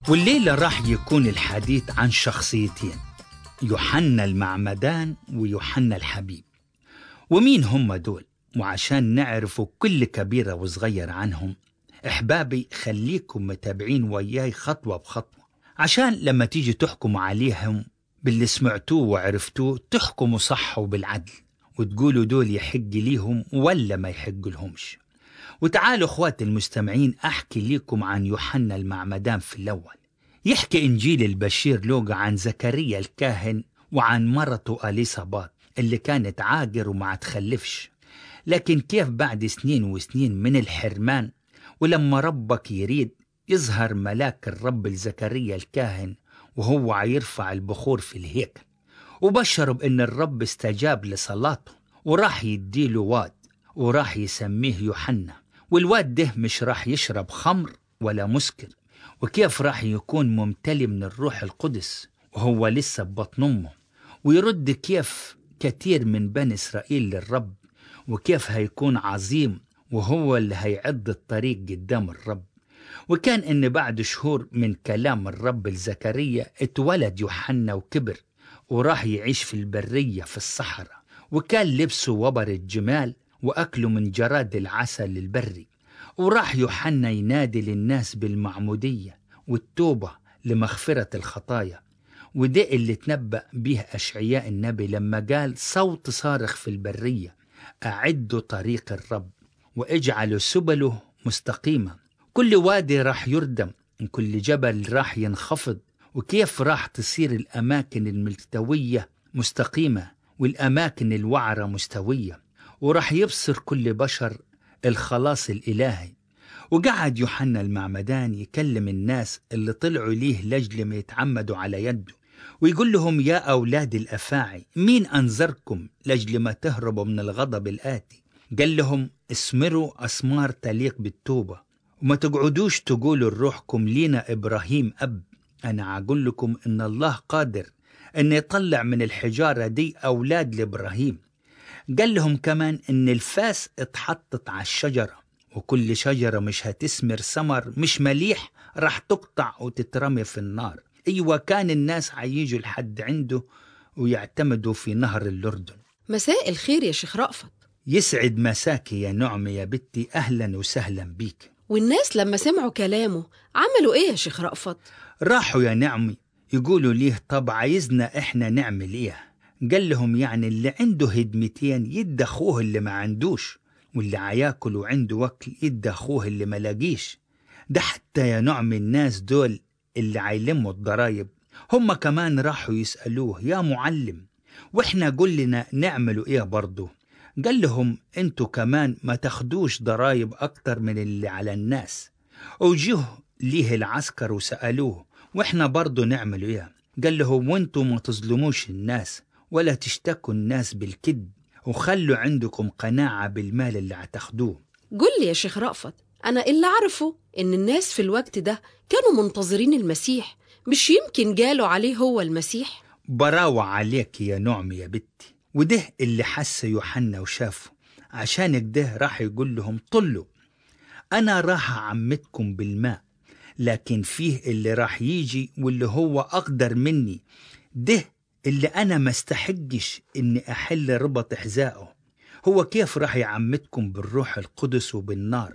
والليلة راح يكون الحديث عن شخصيتين يوحنا المعمدان ويوحنا الحبيب ومين هم دول وعشان نعرفوا كل كبيرة وصغير عنهم احبابي خليكم متابعين وياي خطوة بخطوة عشان لما تيجي تحكموا عليهم باللي سمعتوه وعرفتوه تحكموا صح وبالعدل وتقولوا دول يحق ليهم ولا ما يحق لهمش وتعالوا اخواتي المستمعين احكي لكم عن يوحنا المعمدان في الاول يحكي انجيل البشير لوقا عن زكريا الكاهن وعن مرته اليصابات اللي كانت عاقر وما تخلفش لكن كيف بعد سنين وسنين من الحرمان ولما ربك يريد يظهر ملاك الرب لزكريا الكاهن وهو عيرفع البخور في الهيكل وبشره بأن الرب استجاب لصلاته وراح يديله واد وراح يسميه يوحنا والواد ده مش راح يشرب خمر ولا مسكر وكيف راح يكون ممتلي من الروح القدس وهو لسه ببطن أمه ويرد كيف كتير من بني إسرائيل للرب وكيف هيكون عظيم وهو اللي هيعد الطريق قدام الرب وكان إن بعد شهور من كلام الرب لزكريا اتولد يوحنا وكبر وراح يعيش في البرية في الصحراء وكان لبسه وبر الجمال وأكله من جراد العسل البري وراح يوحنا ينادي للناس بالمعمودية والتوبة لمغفرة الخطايا وده اللي تنبأ به أشعياء النبي لما قال صوت صارخ في البرية أعدوا طريق الرب واجعلوا سبله مستقيمة كل وادي راح يردم كل جبل راح ينخفض وكيف راح تصير الأماكن الملتوية مستقيمة والأماكن الوعرة مستوية وراح يبصر كل بشر الخلاص الإلهي وقعد يوحنا المعمدان يكلم الناس اللي طلعوا ليه لجل ما يتعمدوا على يده ويقول لهم يا أولاد الأفاعي مين أنذركم لجل ما تهربوا من الغضب الآتي قال لهم اسمروا أسمار تليق بالتوبة وما تقعدوش تقولوا لروحكم لينا إبراهيم أب أنا أقول لكم إن الله قادر أن يطلع من الحجارة دي أولاد لإبراهيم قال لهم كمان إن الفاس اتحطت على الشجرة وكل شجرة مش هتثمر ثمر مش مليح راح تقطع وتترمي في النار أيوة كان الناس هيجوا لحد عنده ويعتمدوا في نهر الأردن مساء الخير يا شيخ رأفت يسعد مساكي يا نعمة يا بنتي أهلا وسهلا بيك والناس لما سمعوا كلامه عملوا ايه يا شيخ رأفت راحوا يا نعمي يقولوا ليه طب عايزنا احنا نعمل ايه قال لهم يعني اللي عنده هدمتين يدى اخوه اللي ما عندوش واللي عياكل وعنده وكل يدى اخوه اللي ما لاقيش ده حتى يا نعم الناس دول اللي عيلموا الضرايب هم كمان راحوا يسألوه يا معلم واحنا قول لنا نعملوا ايه برضه قال لهم انتوا كمان ما تاخدوش ضرايب اكتر من اللي على الناس وجوه ليه العسكر وسألوه واحنا برضه نعمل ايه قال لهم وانتوا ما تظلموش الناس ولا تشتكوا الناس بالكذب وخلوا عندكم قناعة بالمال اللي هتاخدوه قول لي يا شيخ رأفت أنا اللي أعرفه إن الناس في الوقت ده كانوا منتظرين المسيح مش يمكن قالوا عليه هو المسيح براوة عليك يا نعم يا بنتي وده اللي حس يوحنا وشافه عشان كده راح يقول لهم طلوا أنا راح أعمدكم بالماء لكن فيه اللي راح يجي واللي هو أقدر مني ده اللي أنا ما استحقش إني أحل ربط حذائه هو كيف راح يعمدكم بالروح القدس وبالنار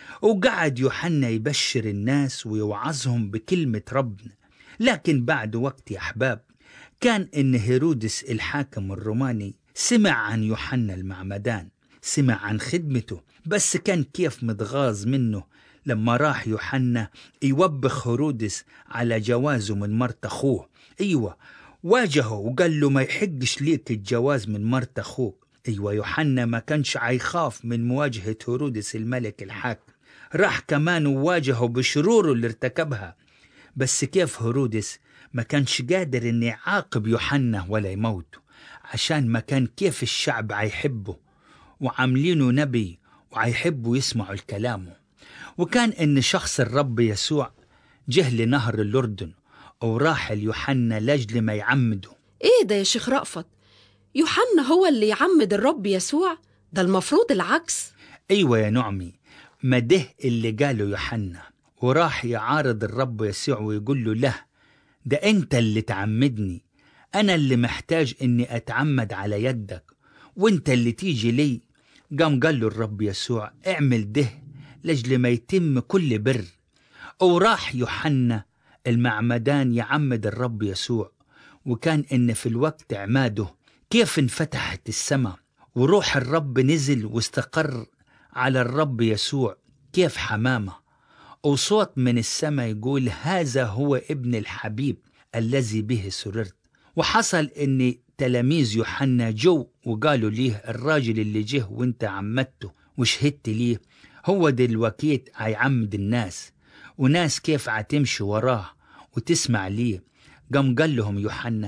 وقعد يوحنا يبشر الناس ويوعظهم بكلمة ربنا لكن بعد وقت يا أحباب كان إن هيرودس الحاكم الروماني سمع عن يوحنا المعمدان سمع عن خدمته بس كان كيف متغاظ منه لما راح يوحنا يوبخ هيرودس على جوازه من مرت أخوه أيوة واجهه وقال له ما يحقش ليك الجواز من مرت أخوك أيوة يوحنا ما كانش عيخاف من مواجهة هيرودس الملك الحاكم راح كمان وواجهه بشروره اللي ارتكبها بس كيف هيرودس ما كانش قادر ان يعاقب يوحنا ولا يموته عشان ما كان كيف الشعب عيحبه وعاملينه نبي وعيحبوا يسمعوا الكلامه وكان ان شخص الرب يسوع جه لنهر الأردن وراح ليوحنا لأجل ما يعمده إيه ده يا شيخ رأفت يوحنا هو اللي يعمد الرب يسوع ده المفروض العكس أيوة يا نعمي ما ده اللي قاله يوحنا وراح يعارض الرب يسوع ويقول له له ده أنت اللي تعمدني أنا اللي محتاج إني أتعمد على يدك وأنت اللي تيجي لي قام قال له الرب يسوع اعمل ده لجل ما يتم كل بر وراح يوحنا المعمدان يعمد الرب يسوع وكان إن في الوقت عماده كيف انفتحت السماء وروح الرب نزل واستقر على الرب يسوع كيف حمامة وصوت من السماء يقول هذا هو ابن الحبيب الذي به سررت وحصل ان تلاميذ يوحنا جو وقالوا ليه الراجل اللي جه وانت عمدته وشهدت ليه هو دلوقتي هيعمد الناس وناس كيف هتمشي وراه وتسمع ليه قام قال لهم يوحنا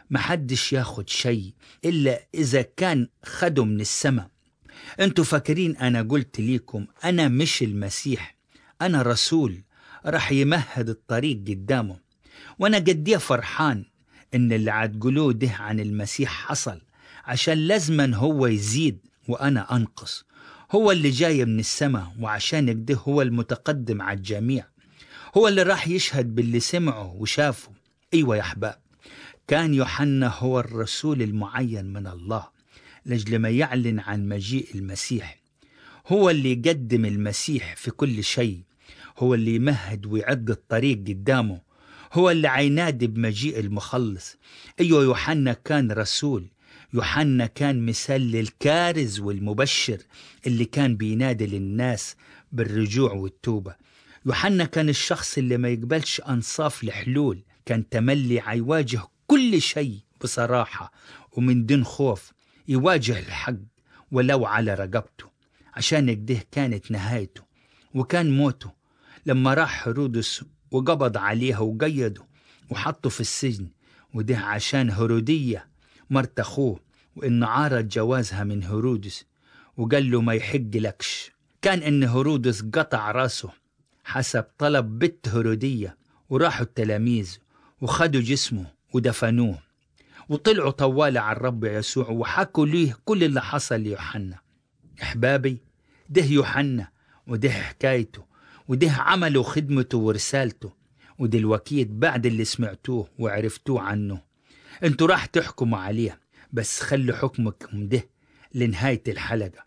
محدش ياخد شيء إلا إذا كان خده من السماء انتوا فاكرين أنا قلت ليكم أنا مش المسيح أنا رسول راح يمهد الطريق قدامه وأنا قديه فرحان إن اللي هتقولوه ده عن المسيح حصل عشان لازما هو يزيد وأنا أنقص هو اللي جاي من السماء وعشان كده هو المتقدم على الجميع هو اللي راح يشهد باللي سمعه وشافه أيوة يا أحباب كان يوحنا هو الرسول المعين من الله لجل ما يعلن عن مجيء المسيح هو اللي يقدم المسيح في كل شيء هو اللي يمهد ويعد الطريق قدامه هو اللي عينادي بمجيء المخلص أيوة يوحنا كان رسول يوحنا كان مثال للكارز والمبشر اللي كان بينادي للناس بالرجوع والتوبة يوحنا كان الشخص اللي ما يقبلش أنصاف لحلول كان تملي عيواجه كل شيء بصراحة ومن دون خوف يواجه الحق ولو على رقبته عشان كده كانت نهايته وكان موته لما راح هرودس وقبض عليها وقيده وحطه في السجن وده عشان هرودية مرت أخوه وإن عارض جوازها من هرودس وقال له ما يحق لكش كان إن هرودس قطع راسه حسب طلب بنت هرودية وراحوا التلاميذ وخدوا جسمه ودفنوه وطلعوا طوال على الرب يسوع وحكوا ليه كل اللي حصل ليوحنا أحبابي ده يوحنا وده حكايته وده عمله وخدمته ورسالته ودلوقتي بعد اللي سمعتوه وعرفتوه عنه انتوا راح تحكموا عليه بس خلوا حكمكم ده لنهاية الحلقة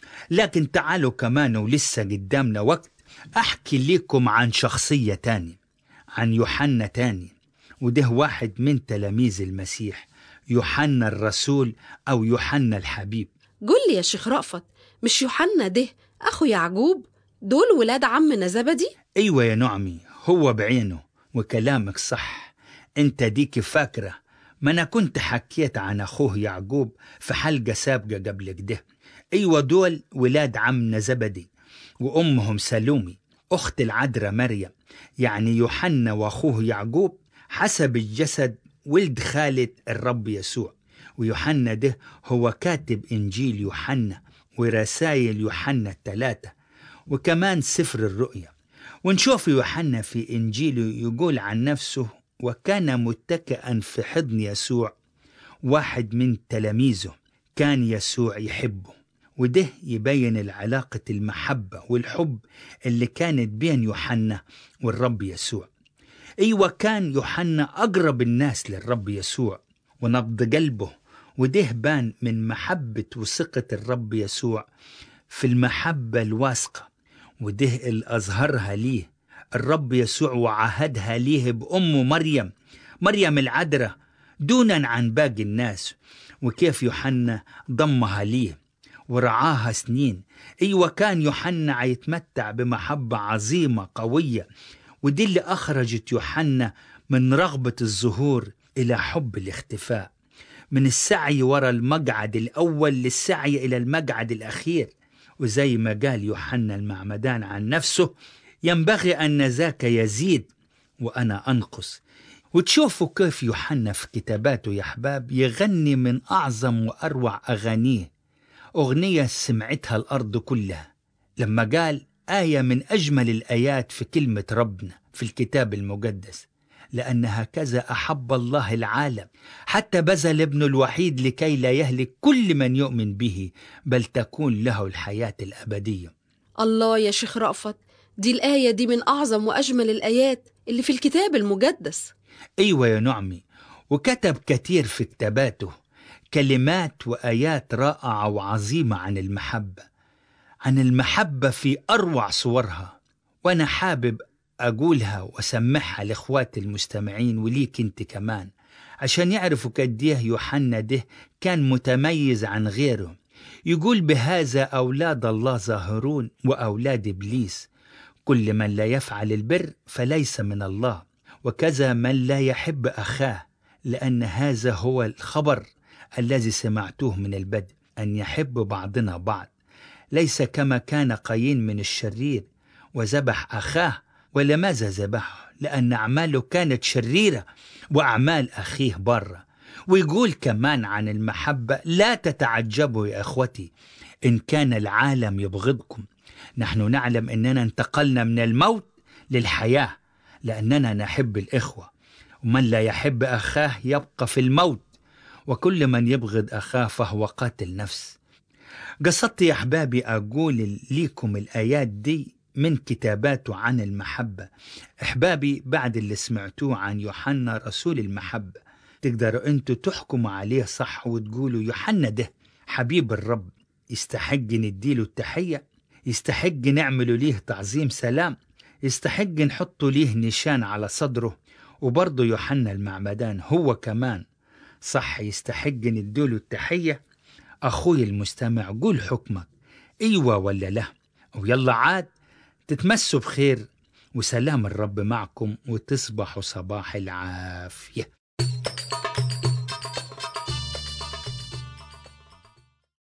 لكن تعالوا كمان ولسه قدامنا وقت أحكي لكم عن شخصية تاني عن يوحنا تاني وده واحد من تلاميذ المسيح يوحنا الرسول أو يوحنا الحبيب قول لي يا شيخ رأفت مش يوحنا ده أخو يعقوب دول ولاد عمنا زبدي أيوة يا نعمي هو بعينه وكلامك صح انت ديك فاكرة ما أنا كنت حكيت عن أخوه يعقوب في حلقة سابقة قبل كده أيوة دول ولاد عمنا زبدي وأمهم سلومي أخت العذراء مريم يعني يوحنا وأخوه يعقوب حسب الجسد ولد خالد الرب يسوع ويوحنا ده هو كاتب إنجيل يوحنا ورسائل يوحنا الثلاثة وكمان سفر الرؤيا ونشوف يوحنا في إنجيله يقول عن نفسه وكان متكئا في حضن يسوع واحد من تلاميذه كان يسوع يحبه وده يبين العلاقة المحبة والحب اللي كانت بين يوحنا والرب يسوع أيوة كان يوحنا أقرب الناس للرب يسوع ونبض قلبه وده بان من محبة وثقة الرب يسوع في المحبة الواثقة وده اللي أظهرها ليه الرب يسوع وعهدها ليه بأمه مريم مريم العذراء دونا عن باقي الناس وكيف يوحنا ضمها ليه ورعاها سنين أيوة كان يوحنا يتمتع بمحبة عظيمة قوية ودي اللي أخرجت يوحنا من رغبة الظهور إلى حب الاختفاء من السعي وراء المقعد الأول للسعي إلى المقعد الأخير وزي ما قال يوحنا المعمدان عن نفسه ينبغي أن ذاك يزيد وأنا أنقص وتشوفوا كيف يوحنا في كتاباته يا أحباب يغني من أعظم وأروع أغانيه أغنية سمعتها الأرض كلها لما قال آية من أجمل الآيات في كلمة ربنا في الكتاب المقدس لأن هكذا أحب الله العالم حتى بذل ابنه الوحيد لكي لا يهلك كل من يؤمن به بل تكون له الحياة الأبدية الله يا شيخ رأفت دي الآية دي من أعظم وأجمل الآيات اللي في الكتاب المقدس أيوة يا نعمي وكتب كتير في كتاباته كلمات وآيات رائعة وعظيمة عن المحبة عن المحبة في أروع صورها وأنا حابب أقولها وأسمعها لإخواتي المستمعين وليك أنت كمان عشان يعرفوا قديه يوحنا ده كان متميز عن غيره يقول بهذا أولاد الله ظاهرون وأولاد إبليس كل من لا يفعل البر فليس من الله وكذا من لا يحب أخاه لأن هذا هو الخبر الذي سمعتوه من البدء أن يحب بعضنا بعض ليس كما كان قايين من الشرير وذبح أخاه ولماذا ذبحه لأن أعماله كانت شريرة وأعمال أخيه برة ويقول كمان عن المحبة لا تتعجبوا يا إخوتي إن كان العالم يبغضكم نحن نعلم أننا انتقلنا من الموت للحياة لأننا نحب الإخوة ومن لا يحب أخاه يبقى في الموت وكل من يبغض أخاه فهو قاتل نفس قصدت يا أحبابي أقول ليكم الآيات دي من كتاباته عن المحبة أحبابي بعد اللي سمعتوه عن يوحنا رسول المحبة تقدروا أنتوا تحكموا عليه صح وتقولوا يوحنا ده حبيب الرب يستحق نديله التحية يستحق نعمله ليه تعظيم سلام يستحق نحطه ليه نشان على صدره وبرضه يوحنا المعمدان هو كمان صح يستحق نديله التحية أخوي المستمع قول حكمك أيوة ولا لا ويلا عاد تتمسوا بخير وسلام الرب معكم وتصبحوا صباح العافية